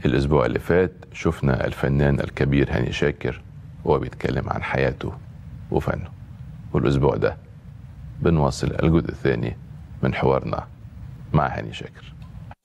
الأسبوع اللي فات شفنا الفنان الكبير هاني شاكر وهو بيتكلم عن حياته وفنه والأسبوع ده بنواصل الجزء الثاني من حوارنا مع هاني شاكر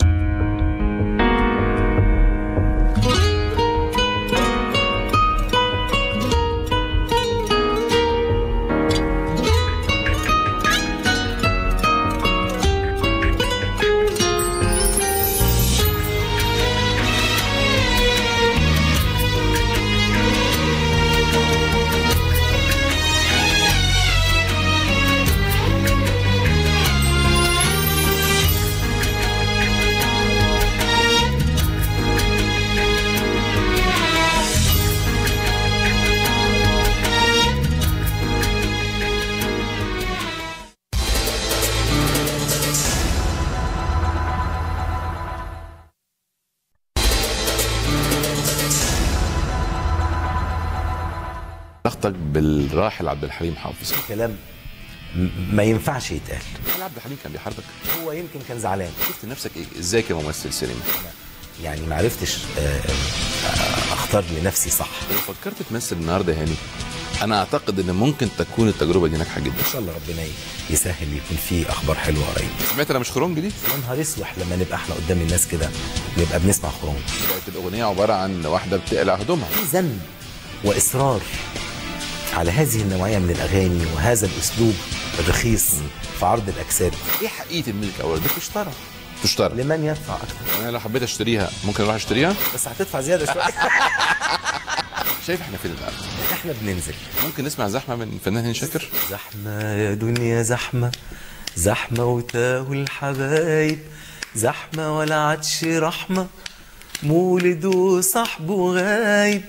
علاقتك بالراحل عبد الحليم حافظ كلام م- ما ينفعش يتقال هل عبد الحليم كان بيحاربك؟ هو يمكن كان زعلان شفت نفسك إيه؟ ازاي كممثل سينما؟ يعني ما عرفتش آه، آه، اختار لنفسي صح لو فكرت تمثل النهارده يا هاني انا اعتقد ان ممكن تكون التجربه دي ناجحه جدا ان شاء الله ربنا يسهل يكون في اخبار حلوه قريب سمعت انا مش خرونج دي؟ يا نهار اسوح لما نبقى احنا قدام الناس كده نبقى بنسمع خرونج بقت الاغنيه عباره عن واحده بتقلع هدومها في ذنب واصرار على هذه النوعيه من الاغاني وهذا الاسلوب الرخيص في عرض الاجساد ايه حقيقه الملك اول دي تشترى تشترى لمن يدفع اكثر انا لو حبيت اشتريها ممكن اروح اشتريها بس هتدفع زياده شويه شايف احنا فين النهارده احنا بننزل ممكن نسمع زحمه من الفنان هاني شاكر زحمة يا دنيا زحمة زحمة وتاهوا الحبايب زحمة ولا عادش رحمة مولد وصاحبه غايب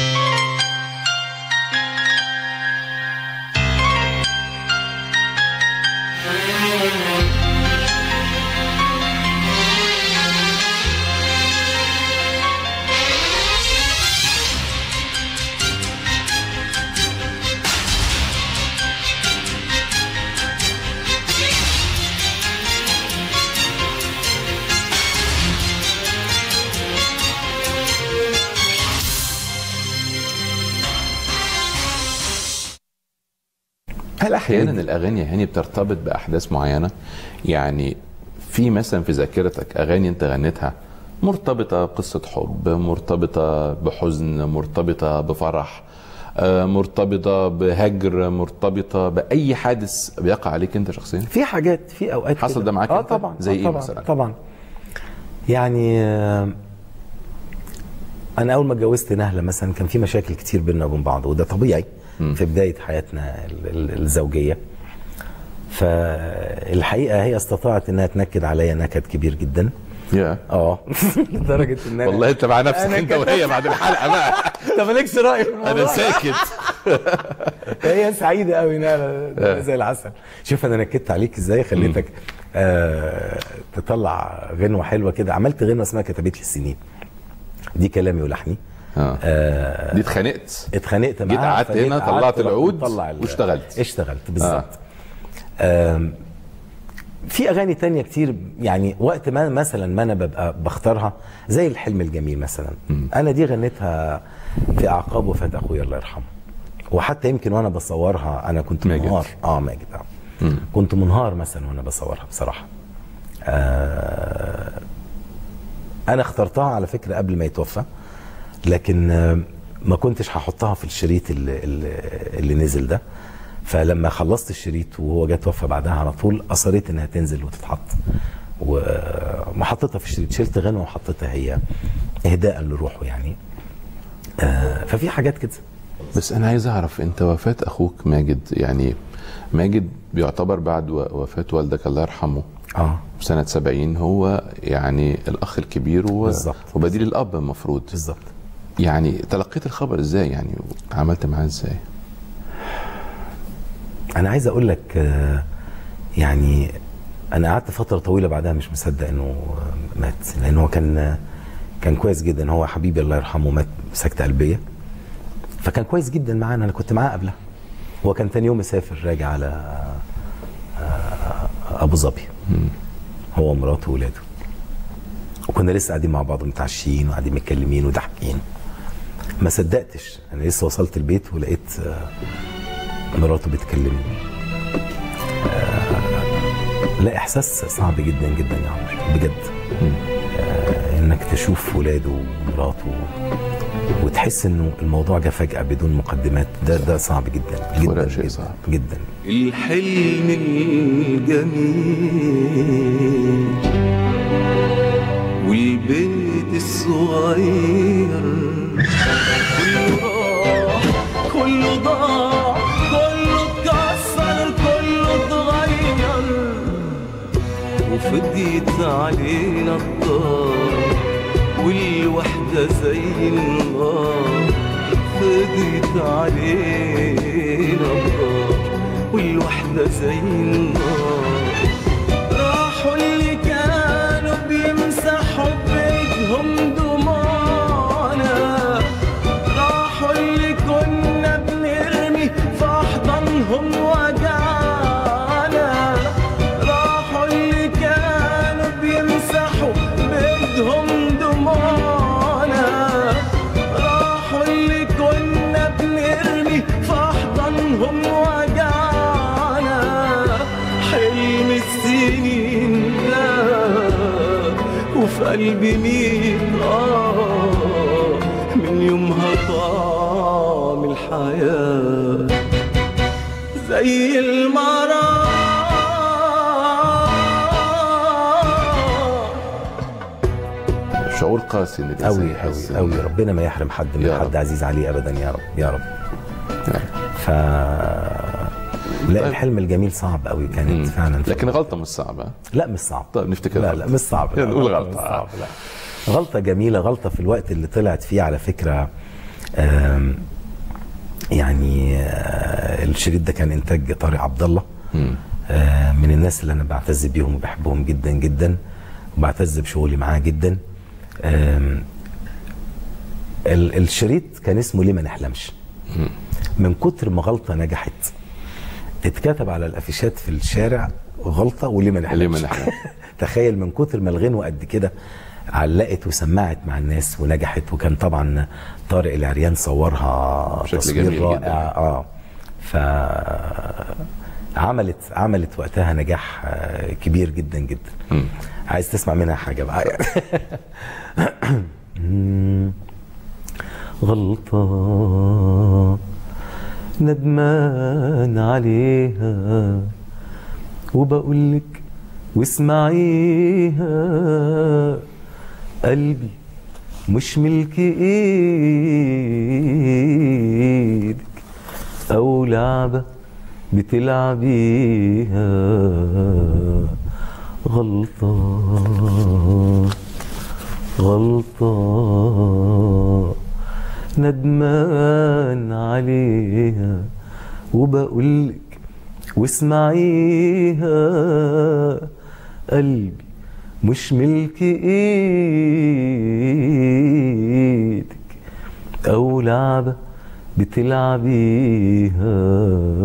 هل احيانا الاغاني يا هاني بترتبط باحداث معينه يعني في مثلا في ذاكرتك اغاني انت غنيتها مرتبطه بقصه حب مرتبطه بحزن مرتبطه بفرح آه، مرتبطه بهجر مرتبطه باي حادث بيقع عليك انت شخصيا في حاجات في اوقات حصل كده. ده معاك اه أنت؟ طبعا زي آه إيه طبعا مثلاً؟ طبعا يعني آه، انا اول ما اتجوزت نهله مثلا كان في مشاكل كتير بيننا وبين بعض وده طبيعي في بدايه حياتنا ال- ال- الزوجيه فالحقيقه هي استطاعت انها تنكد عليا نكد كبير جدا يا اه لدرجه ان أنا والله انت مع نفسك أنا انت كده- وهي بعد الحلقه بقى انت مالكش راي في الموضوع انا ساكت هي سعيده قوي انها زي العسل شوف انا نكدت عليك ازاي خليتك آه تطلع غنوه حلوه كده عملت غنوه اسمها كتبت لي السنين دي كلامي ولحني آه. آه دي اتخانقت اتخانقت معاها جيت قعدت فجيت هنا، قعدت طلعت رحت العود مطلع ال- واشتغلت. اشتغلت بالظبط آم، في اغاني تانية كتير يعني وقت ما مثلا ما انا ببقى بختارها زي الحلم الجميل مثلا انا دي غنيتها في اعقاب وفاه اخويا الله يرحمه وحتى يمكن وانا بصورها انا كنت ماجد. منهار اه ماجد اه كنت منهار مثلا وانا بصورها بصراحه آه انا اخترتها على فكره قبل ما يتوفى لكن آه، ما كنتش هحطها في الشريط اللي, اللي, اللي نزل ده فلما خلصت الشريط وهو جه توفى بعدها على طول اصريت انها تنزل وتتحط وما حطيتها في الشريط شلت غنوه وحطيتها هي اهداء لروحه يعني آه ففي حاجات كده بس انا عايز اعرف انت وفاه اخوك ماجد يعني ماجد بيعتبر بعد و- وفاه والدك الله يرحمه اه سنة 70 هو يعني الأخ الكبير و... بالظبط. وبديل الأب المفروض بالظبط يعني تلقيت الخبر إزاي يعني وعملت معاه إزاي انا عايز اقول لك آه، يعني انا قعدت فتره طويله بعدها مش مصدق انه مات لان هو كان كان كويس جدا هو حبيبي الله يرحمه مات بسكته قلبيه فكان كويس جدا معانا انا كنت معاه قبلها هو كان تاني يوم مسافر راجع على آه، ابو ظبي هو ومراته واولاده وكنا لسه قاعدين مع بعض متعشين وقاعدين متكلمين وضاحكين ما صدقتش انا لسه وصلت البيت ولقيت آه، مراته بتكلمني آه، لا احساس صعب جدا جدا يا عمرو بجد آه، انك تشوف ولاده ومراته وتحس انه الموضوع جه فجاه بدون مقدمات ده ده صعب جدا ولا جدا شيء جدا, صعب. جدا الحلم الجميل والبيت الصغير كله راح كله ضاع كله اتكسر كله اتغير وفضيت علينا الدار والوحدة زي النار فضيت علينا الدار والوحدة زي النار راحوا اللي كانوا بيمسحوا بإيدهم دموعنا راحوا اللي كنا بنرمي في أحضانهم وجعنا راحوا اللي كانوا بيمسحوا بإيدهم دموعنا راحوا اللي كنا بنرمي في أحضانهم وجعنا حلم السنين ده وفي قلبي مين آه من يومها طعم الحياة زي المرار شعور قاسي ان الانسان قوي يحس قوي قوي ربنا ما يحرم حد من يا حد رب. عزيز عليه ابدا يا رب يا رب يعني. ف لا الحلم الجميل صعب قوي كانت مم. فعلا لكن غلطه مش صعبه لا مش صعب طيب نفتكر لا غلطة. لا مش صعب لا، نقول مش غلطة. صعب لا غلطة جميلة غلطة في الوقت اللي طلعت فيه على فكرة آم، يعني آه، الشريط ده كان انتاج طارق عبد الله آه، من الناس اللي انا بعتز بيهم وبحبهم جدا جدا وبعتز بشغلي معاه جدا آم، ال- الشريط كان اسمه ليه ما نحلمش من كتر ما غلطة نجحت اتكتب على الافيشات في الشارع غلطة وليه ما نحلمش ليه ما نحلمش. تخيل من كتر ما الغنوة قد كده علقت وسمعت مع الناس ونجحت وكان طبعا طارق العريان صورها بشكل تصوير جميل رائع جداً. اه ف عملت عملت وقتها نجاح آه، كبير جدا جدا عايز تسمع منها حاجه بقى يعني مم. غلطة ندمان عليها وبقولك واسمعيها قلبي مش ملك ايدك او لعبة بتلعبيها غلطة غلطة ندمان عليها وبقولك واسمعيها قلبي مش ملك ايدك او لعبة بتلعبيها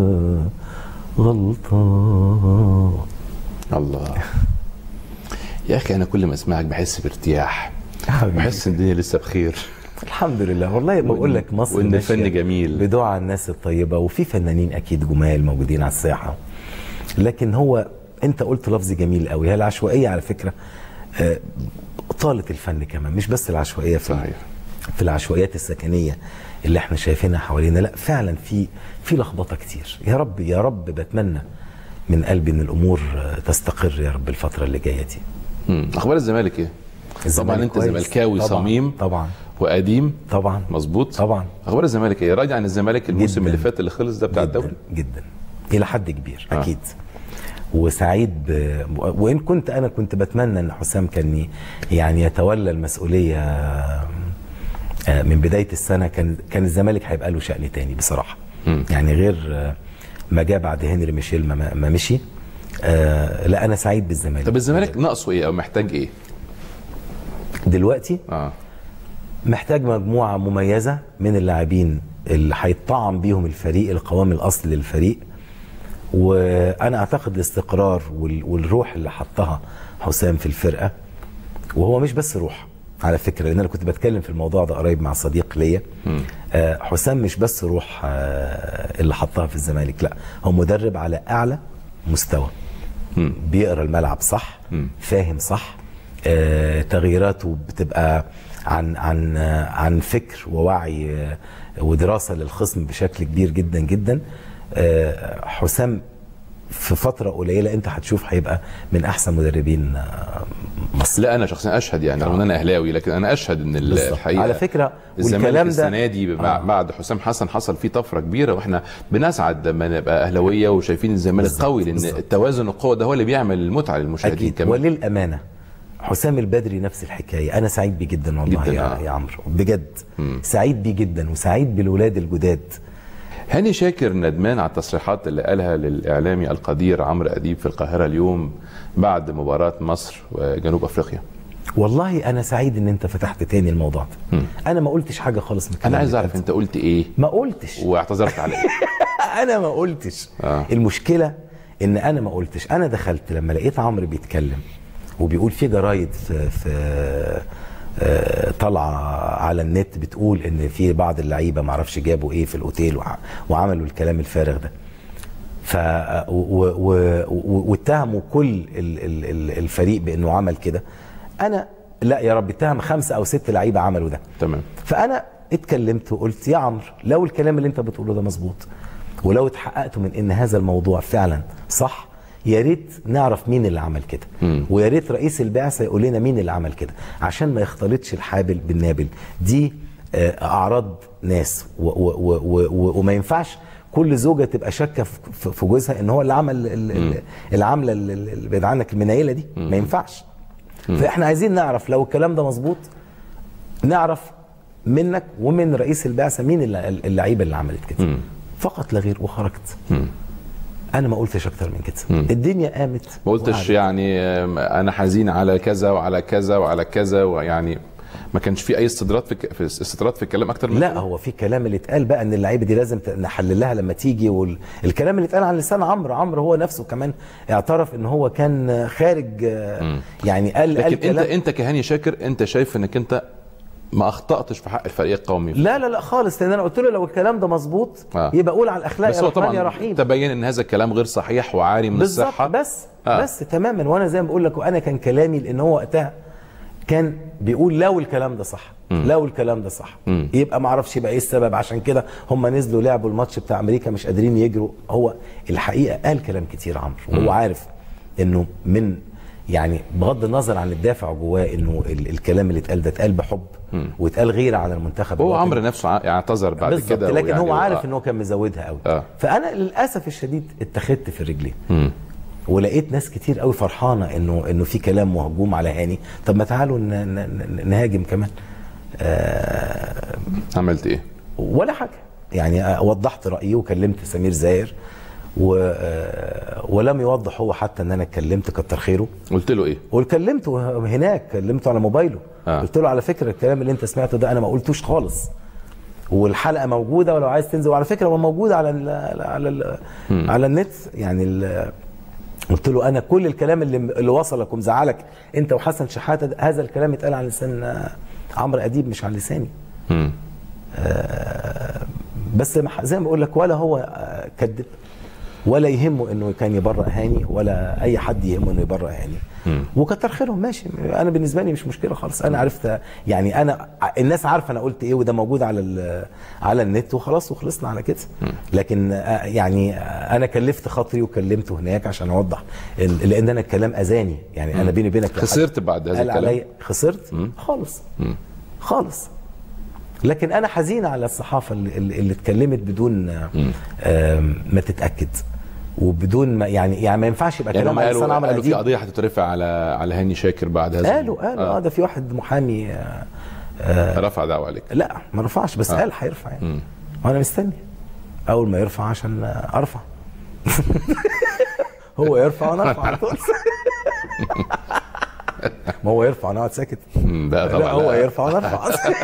غلطة الله يا اخي انا كل ما اسمعك بحس بارتياح حبيبي. بحس ان الدنيا لسه بخير الحمد لله والله بقول لك مصر وإن ماشية الفن جميل. بدعاء الناس الطيبه وفي فنانين اكيد جمال موجودين على الساحه لكن هو انت قلت لفظ جميل قوي هي العشوائيه على فكره آه، طالت الفن كمان مش بس العشوائيه في صحيح. في العشوائيات السكنيه اللي احنا شايفينها حوالينا لا فعلا في في لخبطه كتير يا رب يا رب بتمنى من قلبي ان الامور آه، تستقر يا رب الفتره اللي جايه دي مم. اخبار الزمالك ايه؟ طبعا الزمالك انت كويس. زملكاوي طبعاً، صميم طبعا وقديم طبعا مظبوط طبعا اخبار الزمالك ايه؟ راجع عن الزمالك الموسم جداً. اللي فات اللي خلص ده بتاع جدا الدوري جدا الى حد كبير آه. آه. اكيد وسعيد ب... وان كنت انا كنت بتمنى ان حسام كان ي- يعني يتولى المسؤوليه آه، من بدايه السنه كان كان الزمالك هيبقى له شأن تاني بصراحه مم. يعني غير آه، ما جاء بعد هنري ميشيل ما, ما مشي آه لا انا سعيد بالزمالك طب الزمالك ناقصه ايه او محتاج ايه؟ دلوقتي اه محتاج مجموعة مميزة من اللاعبين اللي هيطعم بيهم الفريق القوام الأصلي للفريق وأنا أعتقد الاستقرار وال- والروح اللي حطها حسام في الفرقة وهو مش بس روح على فكره لان انا كنت بتكلم في الموضوع ده قريب مع صديق ليا آه حسام مش بس روح آه اللي حطها في الزمالك لا هو مدرب على اعلى مستوى بيقرا الملعب صح فاهم صح آه تغييراته بتبقى عن عن آه عن فكر ووعي آه ودراسه للخصم بشكل كبير جدا جدا آه حسام في فتره قليله انت هتشوف هيبقى من احسن مدربين آه، مصر لا انا شخصيا اشهد يعني رغم ان انا اهلاوي لكن انا اشهد ان ال- بالظبط. الحقيقه على فكرة الزمالك والكلام ده- السنه دي بع- بعد حسام حسن حصل فيه طفره كبيره واحنا بنسعد لما نبقى اهلاويه وشايفين الزمالك بالظبط، قوي لان بالظبط. التوازن القوه ده هو اللي بيعمل المتعه للمشاهدين اكيد كمان وللامانه حسام البدري نفس الحكايه انا سعيد بيه جدا والله جداً، يا, آه. يا عمرو بجد سعيد بيه جدا وسعيد بالولاد الجداد هاني شاكر ندمان على التصريحات اللي قالها للاعلامي القدير عمرو اديب في القاهره اليوم بعد مباراه مصر وجنوب افريقيا والله انا سعيد ان انت فتحت تاني الموضوع ده انا ما قلتش حاجه خالص من الكلام انا عايز اللي اعرف فات. انت قلت ايه ما قلتش واعتذرت على ايه انا ما قلتش آه. المشكله ان انا ما قلتش انا دخلت لما لقيت عمرو بيتكلم وبيقول في جرايد في في آه، طالعه على النت بتقول ان في بعض اللعيبه ما اعرفش جابوا ايه في الاوتيل وع- وعملوا الكلام الفارغ ده ف و- و- و- واتهموا كل ال- ال- ال- الفريق بانه عمل كده انا لا يا رب اتهم خمسه او ست لعيبه عملوا ده تمام فانا اتكلمت وقلت يا عمرو لو الكلام اللي انت بتقوله ده مظبوط ولو اتحققت من ان هذا الموضوع فعلا صح يا ريت نعرف مين اللي عمل كده ويا ريت رئيس البعثه يقول لنا مين اللي عمل كده عشان ما يختلطش الحابل بالنابل دي آه، اعراض ناس و و و و و وما ينفعش كل زوجه تبقى شاكه في- في في جوزها ان هو اللي عمل ال- ال- العمله ال- ال- اللي بعيد عنك المنيله دي ما ينفعش فاحنا عايزين نعرف لو الكلام ده مظبوط نعرف منك ومن رئيس البعثه مين الل- اللعيبه اللي عملت كده فقط لا غير وخرجت انا ما قلتش اكتر من كده الدنيا قامت ما قلتش وقعدت. يعني آم، انا حزين على كذا وعلى كذا وعلى كذا ويعني ما كانش في اي استدراك في ك- في استطراد في الكلام اكتر من لا كده؟ هو في كلام اللي اتقال بقى ان اللعيبه دي لازم ت- نحللها لما تيجي والكلام اللي اتقال على لسان عمرو عمرو هو نفسه كمان اعترف ان هو كان خارج آه، يعني قال قال لكن انت كلام انت كهاني شاكر انت شايف انك انت ما اخطاتش في حق الفريق القومي لا لا لا خالص لان انا قلت له لو الكلام ده مظبوط آه. يبقى قول على الاخلاق بس يا هو رحمن طبعا يا رحيم تبين ان هذا الكلام غير صحيح وعاري من بالظبط الصحه بس آه. آه. بس تماما وانا زي ما بقول لك وانا كان كلامي لان هو وقتها كان بيقول لو الكلام ده صح لو الكلام ده صح يبقى ما اعرفش يبقى ايه السبب عشان كده هم نزلوا لعبوا الماتش بتاع امريكا مش قادرين يجروا هو الحقيقه قال كلام كتير عمرو وهو عارف انه من يعني بغض النظر عن الدافع جواه انه ال- الكلام اللي اتقال ده اتقال بحب واتقال غير على المنتخب هو الوطني. عمرو نفسه ع- اعتذر بعد بالظبط كده لكن ويعني هو عارف آه. ان هو كان مزودها قوي آه. فانا للاسف الشديد اتخذت في رجلي ولقيت ناس كتير قوي فرحانه انه انه في كلام وهجوم على هاني طب ما تعالوا ن- ن- ن- نهاجم كمان آه عملت ايه؟ ولا حاجه يعني آه، وضحت رايي وكلمت سمير زاهر و آه، ولم يوضح هو حتى ان انا اتكلمت كتر خيره قلت له ايه؟ وكلمته هناك كلمته على موبايله آه. آه. قلت له على فكره الكلام اللي انت سمعته ده انا ما قلتوش خالص والحلقه موجوده ولو عايز تنزل وعلى فكره هو موجود على ال على ال على النت يعني ال قلت له انا كل الكلام اللي اللي وصلك ومزعلك انت وحسن شحاته ده- هذا الكلام اتقال على لسان آه، عمرو اديب مش على لساني مم. بس ما- زي ما بقول لك ولا هو آه، كذب ولا يهمه انه كان يبرأ هاني ولا اي حد يهمه انه يبرأ هاني وكتر خيرهم ماشي انا بالنسبه لي مش مشكله خالص انا عرفت يعني انا الناس عارفه انا قلت ايه وده موجود على ال- على النت وخلاص وخلصنا على كده لكن آه، يعني آه، انا كلفت خاطري وكلمته هناك عشان اوضح ال- لان انا الكلام اذاني يعني انا بيني وبينك يا حاج، خسرت بعد هذا قال الكلام؟ عليا خسرت خالص خالص لكن انا حزين على الصحافه اللي, اللي اللي اتكلمت بدون آم، ما تتاكد وبدون ما يعني يعني ما ينفعش يبقى يعني كلام هم على لسان قالوا عمرو قالوا في اديب قضيه هتترفع على على هاني شاكر بعد هذا قالوا قالوا اه ده في واحد محامي آه، آه. رفع دعوه عليك لا ما رفعش بس قال هيرفع يعني وانا مستني اول ما يرفع عشان آه، ارفع هو يرفع وانا ارفع على طول ما هو يرفع انا اقعد ساكت مم، لا طبعا لا هو لا. يرفع وانا ارفع اصلا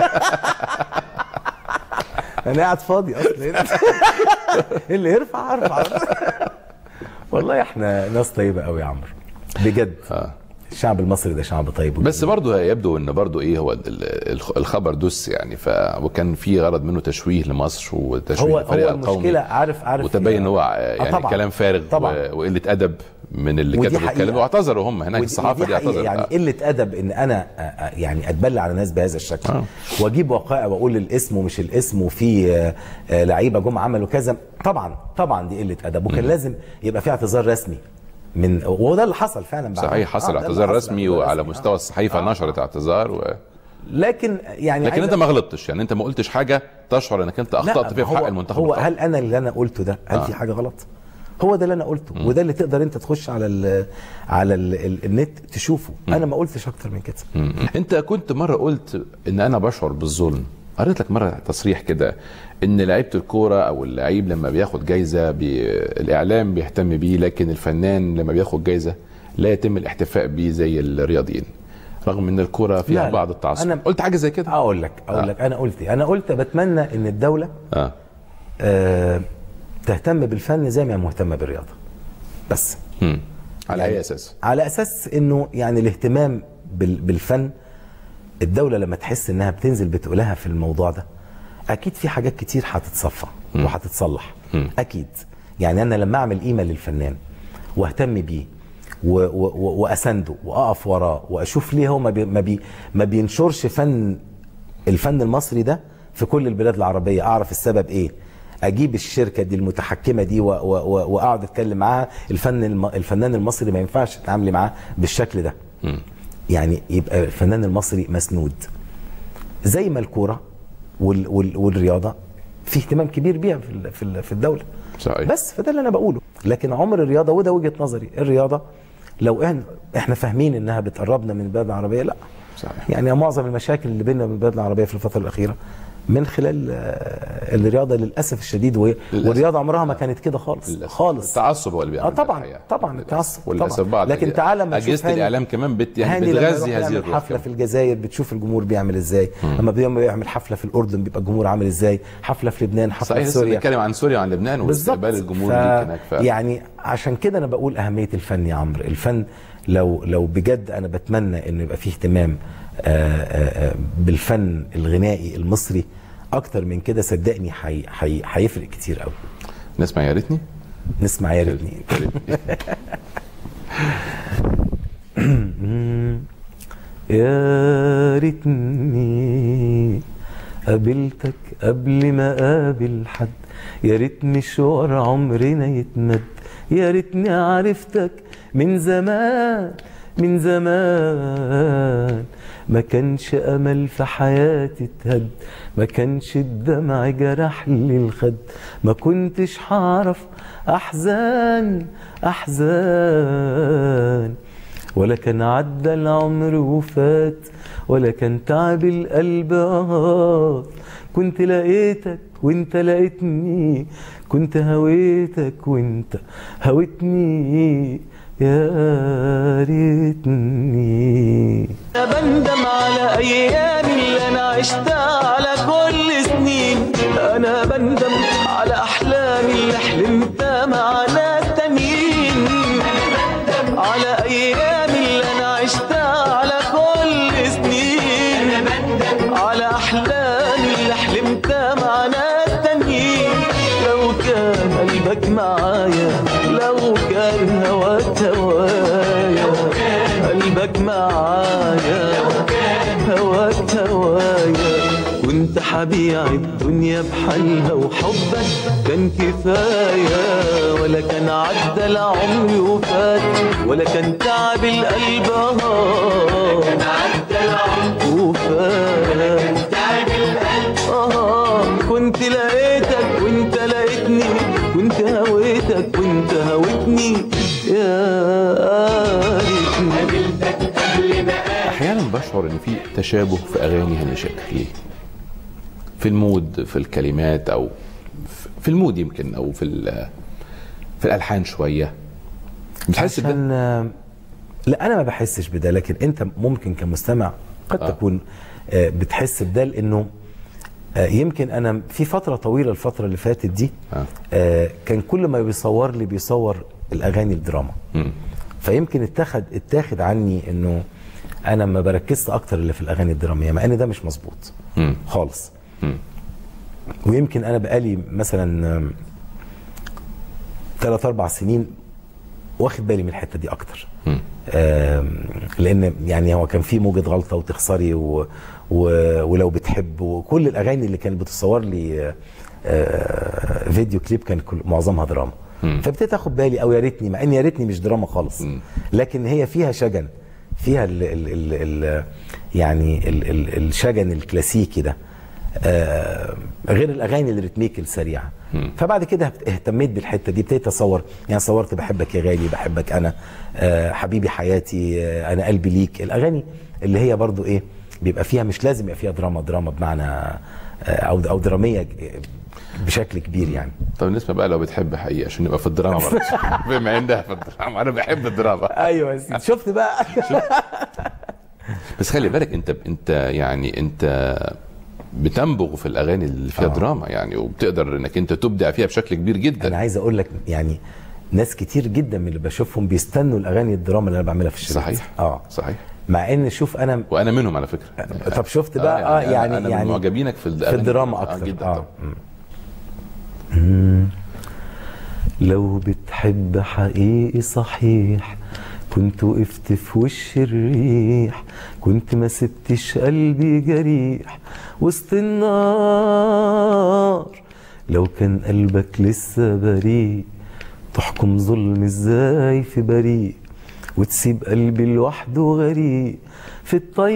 انا قاعد فاضي اصلا هنا اللي يرفع ارفع والله احنا ناس طيبه قوي يا عمرو بجد آه. الشعب المصري ده شعب طيب بس وجميل. برضه يبدو ان برضه ايه هو ال- ال- الخبر دس يعني ف وكان في غرض منه تشويه لمصر وتشويه هو للفريق هو القومي المشكله عارف عارف وتبين ان هو آه يعني طبعاً. كلام فارغ طبعاً. و- وقله ادب من اللي ودي كتبوا حقيقة. الكلام واعتذروا هم هناك ودي- الصحافه ودي دي حقيقة اعتذرت يعني آه. قله ادب ان انا آه، آه، يعني اتبلى على ناس بهذا الشكل آه. واجيب وقائع واقول الاسم ومش الاسم وفي آه، آه، لعيبه جم عملوا كذا طبعا طبعا دي قله ادب وكان لازم يبقى في اعتذار رسمي من وده اللي حصل فعلا بعد صحيح حصل آه، ده اللي اعتذار حصل، رسمي اعتذار وعلى رسمي. مستوى آه. الصحيفه آه. نشرت اعتذار و... لكن يعني لكن عايز انت ما غلطتش يعني انت ما قلتش حاجه تشعر انك انت اخطات لا، فيها في هو- حق المنتخب هو القومي. هل انا اللي انا قلته ده هل آه. في حاجه غلط هو ده اللي انا قلته وده اللي تقدر انت تخش على ال على ال ال النت تشوفه انا ما قلتش اكتر من كده مم. انت كنت مره قلت ان انا بشعر بالظلم قريت لك مره تصريح كده ان لعيبه الكوره او اللعيب لما بياخد جايزه بي... الاعلام بيهتم بيه لكن الفنان لما بياخد جايزه لا يتم الاحتفاء بيه زي الرياضيين رغم ان الكوره فيها لا، لا. بعض التعصب أنا- قلت حاجه زي كده اقول لك اقول آه. لك انا قلت إيه؟ انا قلت بتمنى ان الدوله اه آه تهتم بالفن زي ما هي مهتمه بالرياضه بس مم. على يعني اي اساس على اساس انه يعني الاهتمام بال- بالفن الدوله لما تحس انها بتنزل بتقولها في الموضوع ده اكيد في حاجات كتير هتتصفى وهتتصلح مم. اكيد يعني انا لما اعمل قيمه للفنان واهتم بيه و- و- و- واسنده واقف وراه واشوف ليه هو ما, بي ما, بي ما بينشرش فن الفن المصري ده في كل البلاد العربيه اعرف السبب ايه اجيب الشركه دي المتحكمه دي و- و- و- واقعد اتكلم معاها الفن الم الفنان المصري ما ينفعش تتعاملي معاه بالشكل ده مم. يعني يبقى الفنان المصري مسنود زي ما الكوره وال وال والرياضه في اهتمام كبير بيها في ال- في ال- في الدوله صحيح بس فده اللي انا بقوله لكن عمر الرياضه وده وجهه نظري الرياضه لو احنا احنا فاهمين انها بتقربنا من البلاد العربيه لا صحيح يعني معظم المشاكل اللي بيننا وبين البلاد العربيه في الفتره الاخيره من خلال آه، الرياضه للاسف الشديد وهي- للأسف. والرياضه عمرها ما كانت كده خالص للأسف. خالص التعصب هو اللي بيعمل اه ده طبعا الحقيقة. طبعا للأسف. التعصب وللاسف طبعا. بعض لكن تعال لما تشوف اجهزه هاني- الاعلام كمان بت يعني هاني لما يروح بتغذي هذه يعمل الروح حفله كمان. في الجزائر بتشوف الجمهور بيعمل ازاي لما بيعمل يعمل حفله في الاردن بيبقى الجمهور عامل ازاي حفله في لبنان حفله صحيح في لسه سوريا بنتكلم عن سوريا وعن لبنان بالظبط واستقبال الجمهور ف... ليك هناك ف... يعني عشان كده انا بقول اهميه الفن يا عمرو الفن لو لو بجد انا بتمنى انه يبقى فيه اهتمام آه، آه، آه، بالفن الغنائي المصري اكتر من كده صدقني هي- هي- هيفرق كتير قوي نسمع يا ريتني نسمع يا ريتني يا ريتني قابلتك قبل ما قابل حد يا ريت مشوار عمرنا يتمد يا ريتني عرفتك من زمان من زمان ما كانش امل في حياتي اتهد ما كانش الدمع جرح لي الخد ما كنتش هعرف احزان احزان ولا كان عدى العمر وفات ولا كان تعب القلب آه كنت لقيتك وانت لقيتني كنت هويتك وانت هويتني يا ريتني انا بندم على ايامي اللي انا عشتها على كل سنين انا بندم على احلامي اللي حلمتها مع ناس تانيين على ايامي اللي انا عشتها على كل سنين على احلامي اللي حلمتها مع ناس تانيين لو كان قلبك معايا لو كان هواك هوايا قلبك معايا هواك هوايا كنت حبيع الدنيا بحالها وحبك كان كفاية ولا كان عدى العمر وفات ولا كان تعب القلب آه كان عدى العمر وفات تعب القلب آه كنت لقيتك وانت لقيتني كنت هويتك وانت هويتني يا ريتني احيانا بشعر ان في تشابه في اغاني هاني شاكر ليه؟ في المود في الكلمات او في المود يمكن او في ال- في الالحان شويه بتحس بده؟ عشان آه، لا انا ما بحسش بده لكن انت ممكن كمستمع قد آه. آه. تكون آه، بتحس بده لانه آه، يمكن انا في فتره طويله الفتره اللي فاتت دي آه. آه، كان كل ما بيصور لي بيصور الاغاني الدراما مم. فيمكن اتخذ اتاخد عني انه انا ما بركزت اكتر اللي في الاغاني الدراميه مع ان ده مش مظبوط مم. خالص مم. ويمكن انا بقالي مثلا ثلاث اربع سنين واخد بالي من الحته دي اكتر مم. آم، لان يعني هو كان في موجه غلطه وتخسري و و ولو بتحب وكل الاغاني اللي كانت بتصور لي آه، فيديو كليب كان كل معظمها دراما مم. فابتديت اخد بالي او يا ريتني مع ان يا ريتني مش دراما خالص مم. لكن هي فيها شجن فيها ال ال ال ال يعني ال ال الشجن الكلاسيكي ده آه غير الاغاني الريتميك السريعه مم. فبعد كده اهتميت بالحته دي ابتديت اصور يعني صورت بحبك يا غالي بحبك انا آه حبيبي حياتي آه انا قلبي ليك الاغاني اللي هي برضو ايه بيبقى فيها مش لازم يبقى فيها دراما دراما بمعنى آه او او دراميه بشكل كبير يعني طب بالنسبه بقى لو بتحب حقيقه عشان نبقى في الدراما برضه بما انها في الدراما انا بحب الدراما ايوه يا سيدي شفت بقى بس خلي بالك انت انت يعني انت بتنبغ في الاغاني اللي فيها آه. دراما يعني وبتقدر انك انت تبدع فيها بشكل كبير انا جدا عايز اقول لك يعني ناس كتير جدا من اللي بشوفهم بيستنوا الاغاني الدراما اللي انا بعملها في الشريط صحيح اه صحيح مع ان شوف انا وانا منهم على فكره طب شفت بقى اه أنا- يعني انا من يعني معجبينك في في الأغاني الدراما آه، اكتر جدا آه. طبعا. مم. لو بتحب حقيقي صحيح كنت وقفت في وش الريح كنت ما سبتش قلبي جريح وسط النار لو كان قلبك لسه بريء تحكم ظلم ازاي في بريء وتسيب قلبي لوحده غريق في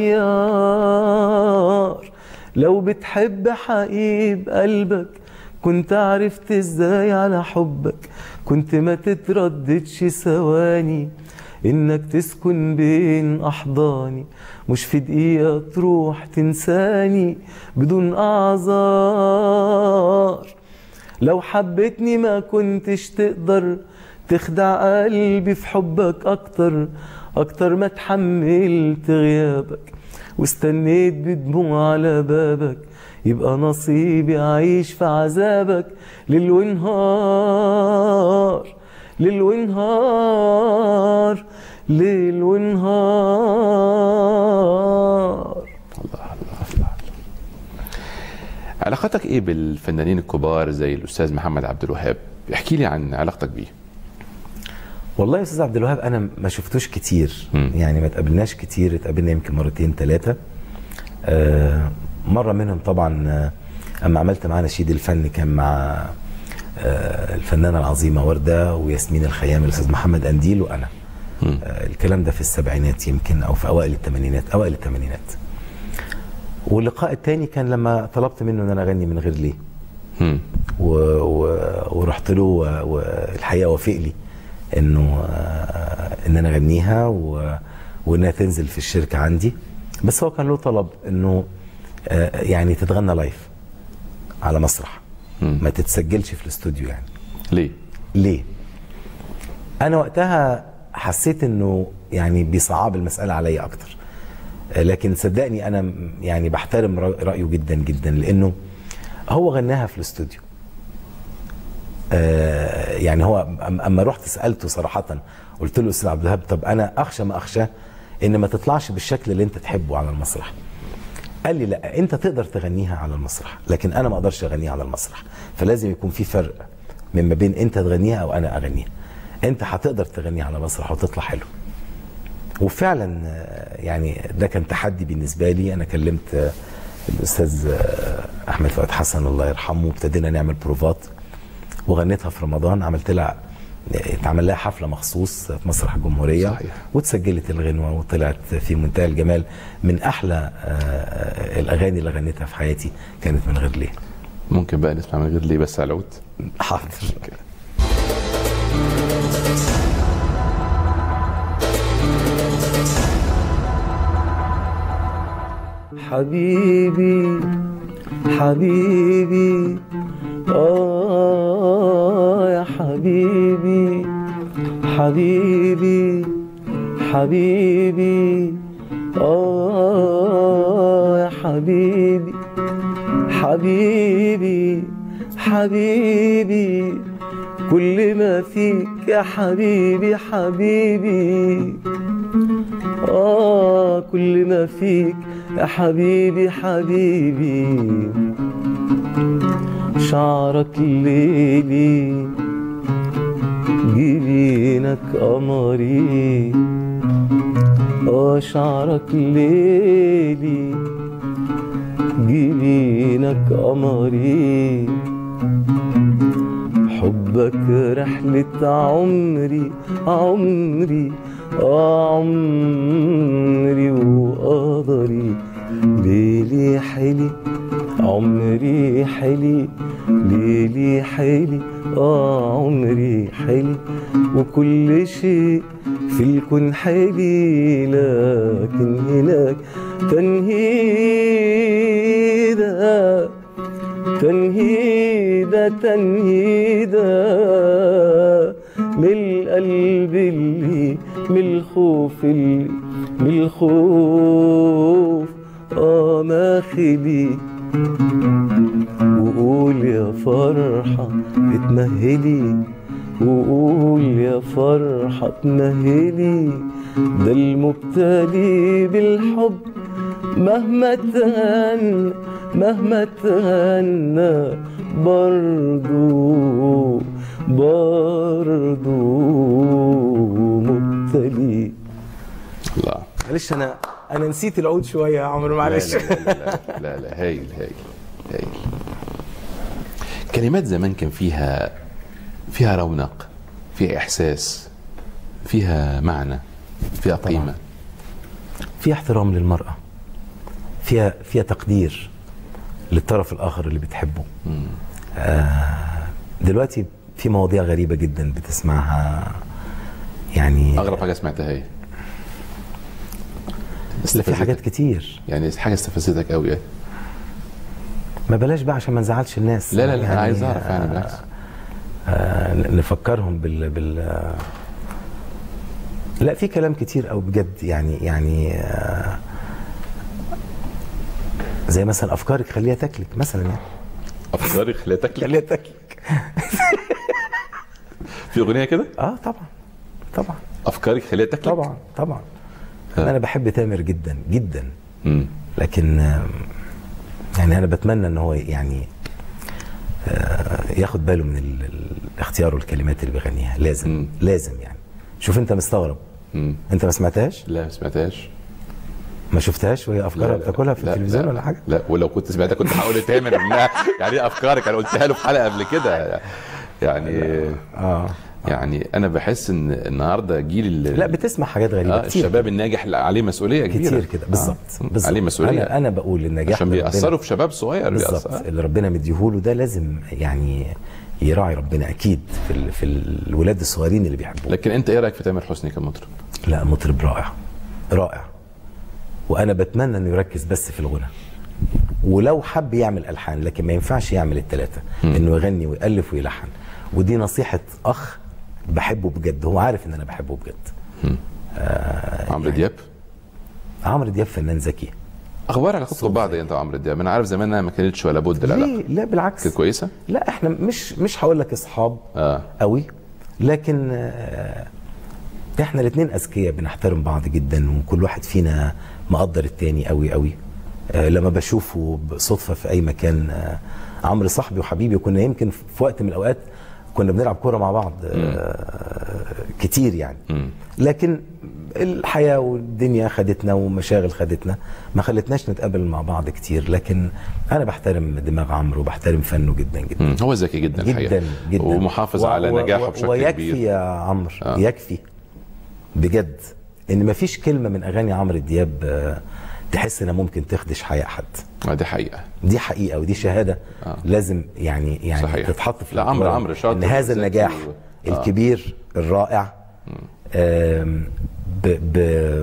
الطيار لو بتحب حقيب قلبك كنت عرفت ازاي على حبك كنت ما تترددش ثواني انك تسكن بين احضاني مش في دقيقة تروح تنساني بدون اعذار لو حبيتني ما كنتش تقدر تخدع قلبي في حبك اكتر اكتر ما اتحملت غيابك واستنيت بدموع على بابك يبقى نصيبي اعيش في عذابك ليل ونهار ليل ونهار ليل ونهار الله الله الله علاقتك ايه بالفنانين الكبار زي الاستاذ محمد عبد الوهاب احكي لي عن علاقتك بيه والله يا استاذ عبد الوهاب انا ما شفتوش كتير مم. يعني ما تقابلناش كتير اتقابلنا يمكن مرتين ثلاثه آه مره منهم طبعا آه، اما عملت معاه نشيد الفن كان مع آه الفنانه العظيمه ورده وياسمين الخيام الاستاذ محمد انديل وانا مم. آه الكلام ده في السبعينات يمكن او في اوائل الثمانينات اوائل الثمانينات واللقاء الثاني كان لما طلبت منه ان انا اغني من غير ليه مم. و... و... ورحت له و- والحقيقه وافق لي انه آه، ان انا اغنيها و... وانها تنزل في الشركه عندي بس هو كان له طلب انه آه، يعني تتغنى لايف على مسرح مم. ما تتسجلش في الاستوديو يعني ليه ليه؟ انا وقتها حسيت انه يعني بيصعب المساله عليا اكتر آه، لكن صدقني انا م- يعني بحترم رأ- رايه جدا جدا لانه هو غناها في الاستوديو آه، يعني هو أم- اما رحت سالته صراحه قلت له استاذ عبد الوهاب طب انا اخشى ما اخشاه ان ما تطلعش بالشكل اللي انت تحبه على المسرح قال لي لا انت تقدر تغنيها على المسرح لكن انا ما اقدرش اغنيها على المسرح فلازم يكون في فرق من ما بين انت تغنيها او انا اغنيها انت هتقدر تغنيها على المسرح وتطلع حلو وفعلا آه، يعني ده كان تحدي بالنسبه لي انا كلمت آه، الاستاذ آه، احمد فؤاد حسن الله يرحمه وابتدينا نعمل بروفات وغنيتها في رمضان عملت لها اتعمل لها حفله مخصوص في مسرح الجمهوريه صحيح. واتسجلت الغنوه وطلعت في منتهى الجمال من احلى آه، الاغاني اللي غنيتها في حياتي كانت من غير ليه ممكن بقى نسمع من غير ليه بس على العود حاضر حبيبي حبيبي آه يا حبيبي حبيبي حبيبي آه يا حبيبي حبيبي حبيبي كل ما فيك يا حبيبي حبيبي آه كل ما فيك يا حبيبي حبيبي شعرك ليلي جبينك قمري آه شعرك ليلي جبينك قمري حبك رحلة عمري عمري آه عمري وقدري ليلي حلي عمري حلي ليلي حلي آه عمري حلي وكل شيء في الكون حلي لكن هناك تنهيدة تنهيدة تنهيدة من القلب اللي من الخوف اللي من الخوف اه ما خلي وقول يا فرحة اتمهلي وقول يا فرحة اتمهلي ده المبتلي بالحب مهما تهنى مهما تهنى برضو برضو مبتلي الله معلش انا انا نسيت العود شويه يا عمرو لا معلش لا لا, لا, لا, لا هايل هايل هايل كلمات زمان كان فيها فيها رونق فيها احساس فيها معنى فيها قيمه فيها احترام للمرأة فيها فيها تقدير للطرف الآخر اللي بتحبه آه دلوقتي في مواضيع غريبة جدا بتسمعها يعني اغرب حاجه سمعتها ايه لا في حاجات كتير يعني حاجه استفزتك قوي يعني ما بلاش بقى عشان ما نزعلش الناس لا لا لا يعني انا عايز اعرف يعني بالعكس آه نفكرهم بال بال آه، لا في كلام كتير او بجد يعني يعني آه، زي مثلا افكارك خليها تاكلك مثلا يعني افكاري خليتك خليها تاكلك في اغنيه كده اه طبعا طبعا افكاري خليتك طبعا طبعا انا بحب تامر جدا جدا امم لكن آم، يعني انا بتمنى ان هو يعني آه، ياخد باله من ال- ال- اختياره الكلمات اللي بيغنيها لازم مم. لازم يعني شوف انت مستغرب امم انت ما سمعتهاش لا ما سمعتهاش ما شفتهاش وهي افكارها لا، لا، بتاكلها في لا، التلفزيون لا، ولا حاجه لا ولو كنت سمعتها كنت هقول لتامر انها يعني ايه افكارك انا قلتها له في حلقه قبل كده يعني اه يعني انا بحس ان النهارده جيل ال- لا بتسمع حاجات غريبه آه كتير الشباب الناجح اللي عليه مسؤوليه كبيره كتير كده بالظبط آه. بالظبط عليه مسؤوليه انا انا بقول النجاح عشان اللي ربنا- بيأثروا في شباب صغير بالظبط بيأثر اللي ربنا مديهوله ده لازم يعني يراعي ربنا اكيد في ال- في الولاد الصغيرين اللي بيحبوه لكن انت ايه رايك في تامر حسني كمطرب؟ لا مطرب رائع رائع وانا بتمنى انه يركز بس في الغنى ولو حب يعمل الحان لكن ما ينفعش يعمل الثلاثه انه يغني ويالف ويلحن ودي نصيحه اخ بحبه بجد هو عارف ان انا بحبه بجد عمرو دياب عمرو دياب فنان ذكي اخبار علاقتكم ببعض إيه انت وعمرو دياب انا عارف زمان انها ما كانتش ولا بد لا لا ليه لا بالعكس كانت كويسه لا احنا مش مش هقول لك اصحاب اه قوي لكن آه، احنا الاثنين اذكياء بنحترم بعض جدا وكل واحد فينا مقدر التاني قوي قوي آه، لما بشوفه بصدفه في اي مكان آه، عمرو صاحبي وحبيبي وكنا يمكن في وقت من الاوقات كنا بنلعب كوره مع بعض آه، كتير يعني مم. لكن الحياه والدنيا خدتنا ومشاغل خدتنا ما خلتناش نتقابل مع بعض كتير لكن انا بحترم دماغ عمرو وبحترم فنه جدا جدا مم. هو ذكي جدا الحقيقه جدا جدا ومحافظ على نجاحه بشكل ويكفي كبير يا عمرو آه. آه. يكفي بجد ان مفيش كلمه من اغاني عمرو دياب آه، تحس انها ممكن تخدش حياء حد آه، دي حقيقه دي حقيقه ودي شهاده آه. آه. لازم يعني يعني صحيح. تتحط في لا، عمرو- الاعتبار عمرو شاطر ان هذا وذكي النجاح و- آه. الكبير الرائع آم، ب ب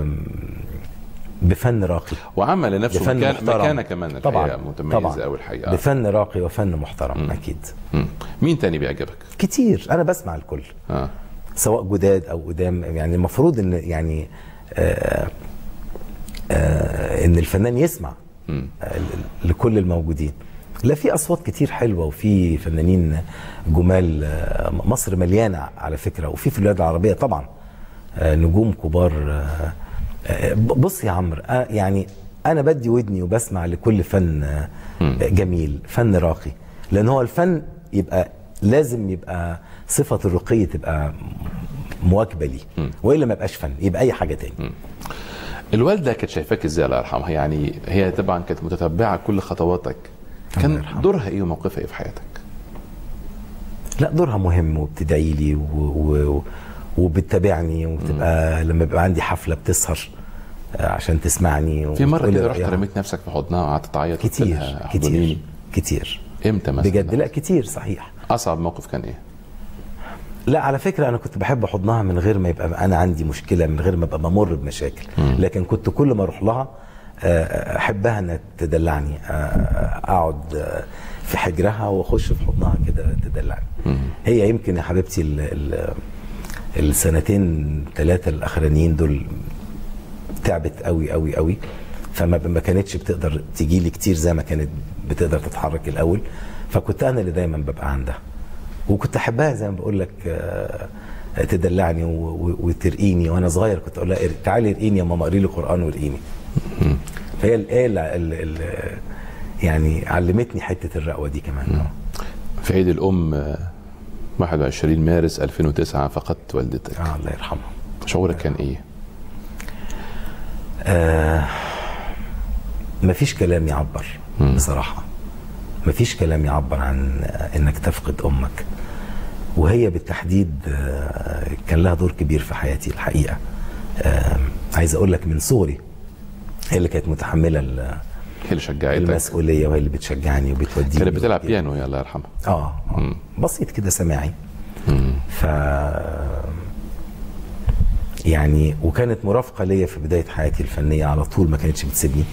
بفن راقي وعمل لنفسه بفن مكان محترم مكانه كمان طبعا الحقيقه متميزه قوي الحقيقه بفن راقي وفن محترم اكيد مم. مين تاني بيعجبك؟ كتير انا بسمع الكل اه سواء جداد او قدام يعني المفروض ان يعني آه آه ان الفنان يسمع مم. آه لكل الموجودين لا في اصوات كتير حلوه وفي فنانين جمال آه، مصر مليانه على فكره وفي في البلاد العربيه طبعا آه، نجوم كبار آه، آه، بص يا عمرو آه، يعني انا بدي ودني وبسمع لكل فن آه، جميل فن راقي لان هو الفن يبقى لازم يبقى صفه الرقي تبقى مواكبه ليه والا ما يبقاش فن يبقى اي حاجه تاني الوالده كانت شايفاك ازاي الله يرحمها يعني هي طبعا كانت متتبعه كل خطواتك كان يرحمها. دورها ايه وموقفها ايه في حياتك لا دورها مهم وبتدعي لي و... و... وبتتابعني وبتبقى لما بيبقى عندي حفله بتسهر آه، عشان تسمعني في مره وتقولي كده رحت رأيها. رميت نفسك في حضنها وقعدت تعيط قلت كتير لها احضنيني. كتير كتير امتى مثلا بجد لا كتير صحيح اصعب موقف كان ايه لا على فكره انا كنت بحب حضنها من غير ما يبقى انا عندي مشكله من غير ما ابقى بمر بمشاكل لكن كنت كل ما اروح لها آه، احبها انها تدلعني آه، اقعد آه، في حجرها واخش في حضنها كده تدلعني هي يمكن يا حبيبتي ال- ال- السنتين ثلاثه الاخرانيين دول تعبت قوي قوي قوي فما ما كانتش بتقدر تجي لي كتير زي ما كانت بتقدر تتحرك الاول فكنت انا اللي دايما ببقى عندها وكنت احبها زي ما بقول لك آه، تدلعني و- و- وترقيني وانا صغير كنت اقول لها ار- تعالي ارقيني يا ماما اقري لي قران وارقيني فهي الايه ال- ال- ال- يعني علمتني حته الرقوه دي كمان آه. في عيد الام آه، 21 مارس 2009 فقدت والدتك اه الله يرحمها شعورك كان ايه آه مفيش كلام يعبر بصراحة مفيش كلام يعبر عن آه، انك تفقد امك وهي بالتحديد آه، كان لها دور كبير في حياتي الحقيقة آه عايز اقول لك من صغري هي اللي كانت متحملة ال- هي اللي شجعتك المسؤولية وهي اللي بتشجعني وبتوديني كانت بتلعب وتجيب- بيانو يا الله يرحمها اه آه. بسيط كده سماعي ف يعني وكانت مرافقه ليا في بدايه حياتي الفنيه على طول ما كانتش بتسيبني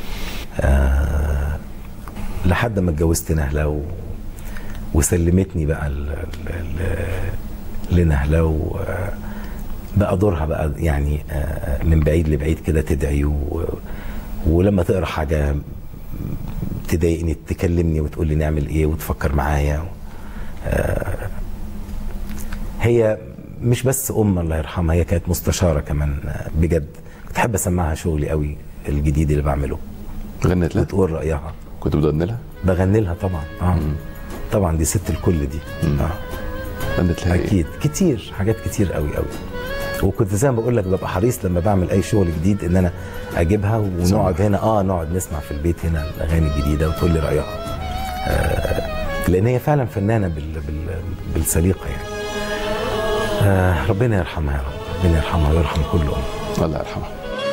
آه لحد ما اتجوزت نهله و... وسلمتني بقى ل... ل... ل... لنهله و... بقى دورها بقى يعني آه، من بعيد لبعيد كده تدعي و... ولما تقرا حاجه تضايقني تكلمني وتقول لي نعمل ايه وتفكر معايا آه، هي مش بس ام الله يرحمها هي كانت مستشاره كمان آه، بجد كنت احب اسمعها شغلي قوي الجديد اللي بعمله غنت لها وتقول رايها كنت بتغني لها بغني لها طبعا اه طبعا دي ست الكل دي اه غنت لها ايه اكيد كتير حاجات كتير قوي قوي وكنت زي ما بقول لك ببقى حريص لما بعمل اي شغل جديد ان انا اجيبها ونقعد هنا اه نقعد نسمع في البيت هنا الاغاني الجديده وتقول لي رايها آه لان هي فعلا فنانه بال بال بالسليقه يعني آه ربنا يرحمها يا رب ربنا يرحمها ويرحم كل ام الله يرحمها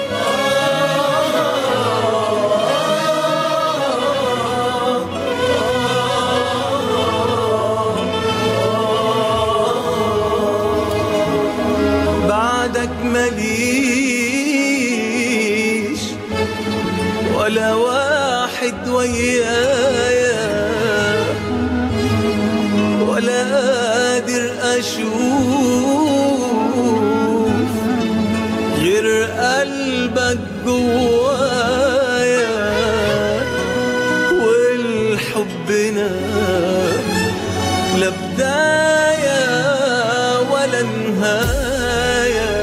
بعدك مليش ولا واحد ويايا ولا قادر اشوف غير قلبك جوايا والحبنا لا بداية ولا نهاية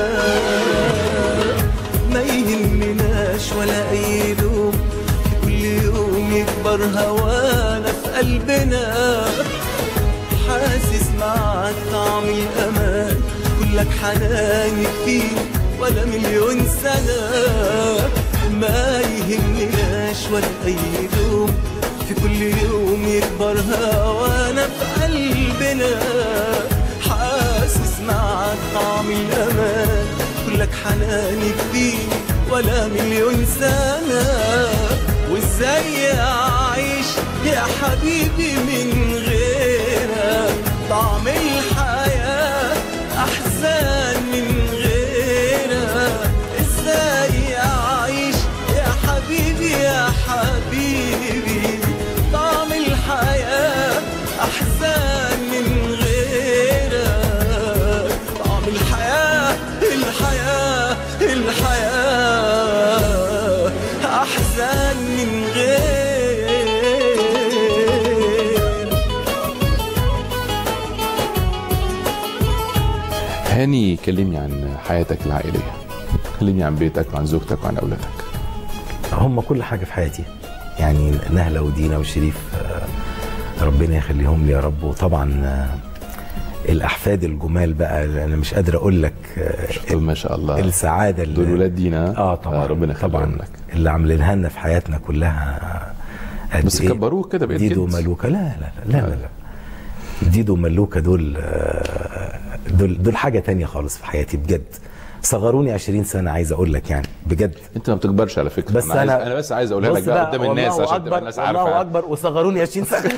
ما يهمناش ولا أي لوم كل يوم يكبر هوانا في قلبنا حاسس معك طعم الأمان كلك حنان يكفيني ولا مليون سنة ما يهمناش ولا أي لوم في كل يوم يكبر هوانا في قلبنا حاسس معك طعم الأمان كلك حنان يكفيني ولا مليون سنة وازاي أعيش يا حبيبي من غيرك طعم الحياة أحزان من غيرك ازاي أعيش يا حبيبي يا حبيبي طعم الحياة أحزان من غيرك طعم الحياة الحياة الحياة أحزان من غيرك هاني كلمني عن حياتك العائليه كلمني عن بيتك وعن زوجتك وعن اولادك هم كل حاجه في حياتي يعني نهله ودينا وشريف آه، ربنا يخليهم لي يا رب وطبعا آه، الاحفاد الجمال بقى اللي انا مش قادر اقول لك آه، دول ما شاء الله السعاده اللي دول ولاد دينا اه طبعا ربنا طبعا يخليهم لك اللي عاملينها لنا في حياتنا كلها قد بس إيه؟ كبروك كده بقيت ديدو جد. وملوكه لا لا لا لا لا, لا. ديدو وملوكه دول آه، دول دول حاجه تانية خالص في حياتي بجد صغروني 20 سنه عايز اقول لك يعني بجد انت ما بتكبرش على فكره بس انا, عايز انا انا بس عايز اقولها لك بص بقى قدام الناس والله عشان أكبر تبقى الناس الله عارفه اكبر وصغروني 20 سنه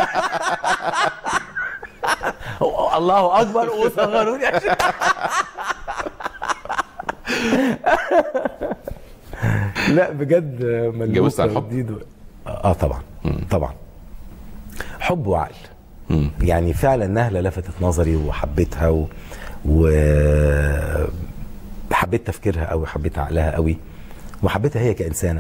الله اكبر وصغروني 20 لا بجد ملوكة اتجوزت عن حب؟ وديدو. اه طبعا طبعا حب وعقل مم. يعني فعلا نهله لفتت نظري وحبيتها و, و... حبيت تفكيرها قوي حبيت عقلها قوي وحبيتها هي كانسانه